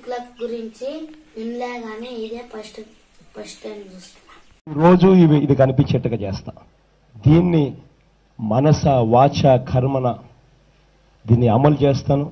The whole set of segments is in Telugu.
క్లబ్ గురించి వినలే కానీ ఇదే ఫస్ట్ ఫస్ట్ టైం చూస్తున్నా రోజు ఇవి ఇది కనిపించేట్టుగా చేస్తా దీన్ని మనస వాచ కర్మన దీన్ని అమలు చేస్తాను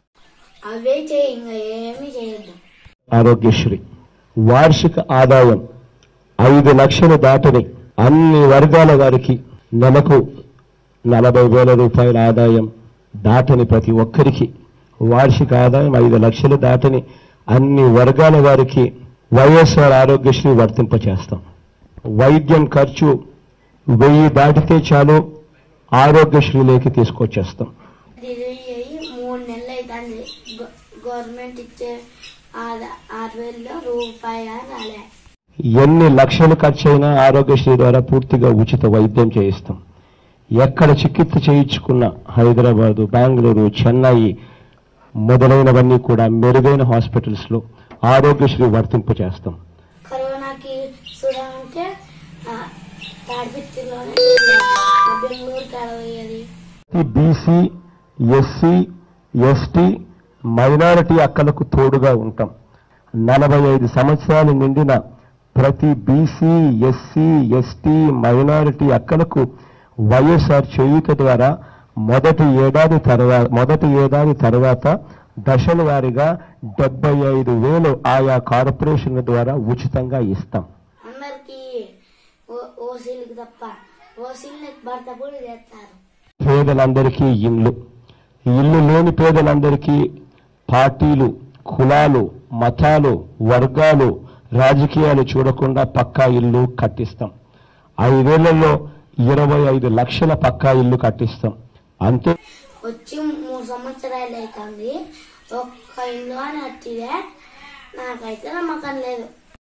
అవే చేయి ఇంకా ఏమీ చేయొద్దు ఆరోగ్యశ్రీ వార్షిక ఆదాయం ఐదు లక్షలు దాటని అన్ని వర్గాల వారికి నెలకు నలభై వేల రూపాయల ఆదాయం దాటని ప్రతి ఒక్కరికి వార్షిక ఆదాయం ఐదు లక్షలు దాటని అన్ని వర్గాల వారికి వైఎస్ఆర్ ఆరోగ్యశ్రీ వర్తింపచేస్తాం వైద్యం ఖర్చు వెయ్యి దాటితే చాలు ఆరోగ్యశ్రీలోకి తీసుకొచ్చేస్తాం ఇది అయ్యి మూడు నెలలు అవుతుంది గవర్నమెంట్ ఇచ్చే ఆద- ఆరు వేలలో రూపాయి రాలే ఎన్ని లక్షలు ఖర్చైనా ఆరోగ్యశ్రీ ద్వారా పూర్తిగా ఉచిత వైద్యం చేయిస్తాం ఎక్కడ చికిత్స చేయించుకున్న హైదరాబాదు బెంగళూరు చెన్నై మొదలైనవన్నీ కూడా మెరుగైన హాస్పిటల్స్ లో ఆరోగ్యశ్రీ వర్తింపు చేస్తాం కరోనాకి చూడాలంటే తాడిపిత్తిలోనే బెంగళూరు కాడ పోయేది బీసీ ఎస్సీ ఎస్టీ మైనారిటీ అక్కలకు తోడుగా ఉంటాం నలభై ఐదు సంవత్సరాలు నిండిన ప్రతి బీసీ ఎస్సీ ఎస్టీ మైనారిటీ అక్కలకు వైఎస్ఆర్ చేయూత ద్వారా మొదటి ఏడాది తర్వాత మొదటి ఏడాది తర్వాత దశల వారీగా డెబ్బై ఐదు వేలు ఆయా కార్పొరేషన్ల ద్వారా ఉచితంగా ఇస్తాం అందరికి ఓసీలకు తప్ప ఓసీలకు భర్త కూడా చేస్తారు పేదలందరికీ ఇల్లు ఇల్లు లేని పేదలందరికీ పార్టీలు కులాలు మతాలు వర్గాలు రాజకీయాలు చూడకుండా పక్కా ఇల్లు కట్టిస్తాం ఐదేళ్లలో ఇరవై ఐదు లక్షల పక్కా ఇల్లు కట్టిస్తాం అంతే వచ్చి మూడు సంవత్సరాలు అవుతుంది ఒక్క ఇల్లు అని వచ్చిదే నాకైతే నమ్మకం లేదు